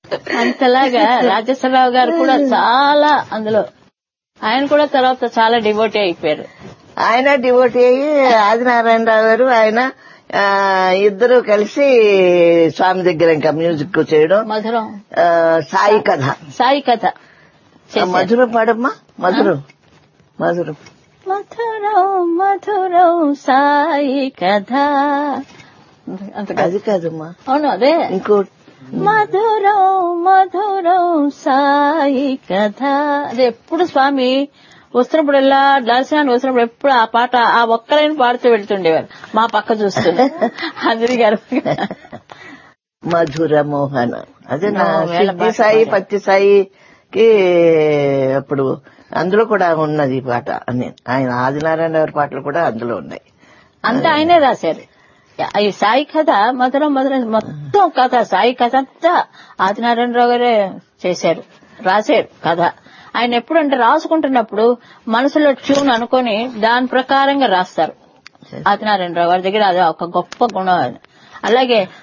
అంతలాగా రాజేశ్వరరావు గారు కూడా చాలా అందులో ఆయన కూడా తర్వాత చాలా డివోటీ అయిపోయారు ఆయన డివోటీ అయ్యి ఆదినారాయణరావు గారు ఆయన ఆ, ఇద్దరు కలిసి స్వామి దగ్గర ఇంకా మ్యూజిక్ చేయడం మధురం ఆ, సాయి కథ సాయి కథ చేశారు. మధురం పాడమ్మా మధురం మధురం మధురం మధురం సాయి కథ అంత కాదు. అది కాదమ్మా అవును అదే ఇంకో మధురం మధురం సాయి కథ అదే ఎప్పుడు స్వామి వస్తున్నప్పుడు ఇలా దర్శనానికి వస్తున్నప్పుడు ఎప్పుడు ఆ పాట ఆ ఒక్కరైనా పాడుతూ వెళ్తుండేవారు మా పక్క చూస్తుండే అంజలి గారు మధుర మోహన అదే నా ఆ, వేళ సిద్ధి పాట సాయి పాడారు. పత్తి సాయికి అప్పుడు అందులో కూడా ఉన్నది ఈ పాట అని ఆయన ఆదినారాయణ గారి పాటలు కూడా అందులో ఉన్నాయి అంతా ఆయనే రాశారు ఈ సాయి కథ మధురం మధురం మొత్తం కథ సాయి కథ అంతా ఆదినారాయణరావు గారే చేశారు రాశారు కథ ఆయన ఎప్పుడంటే రాసుకుంటున్నప్పుడు మనసులో ట్యూన్ అనుకొని దాని ప్రకారంగా రాస్తారు ఆదినారాయణరావు గారి దగ్గర అది ఒక గొప్ప గుణం అది. అలాగే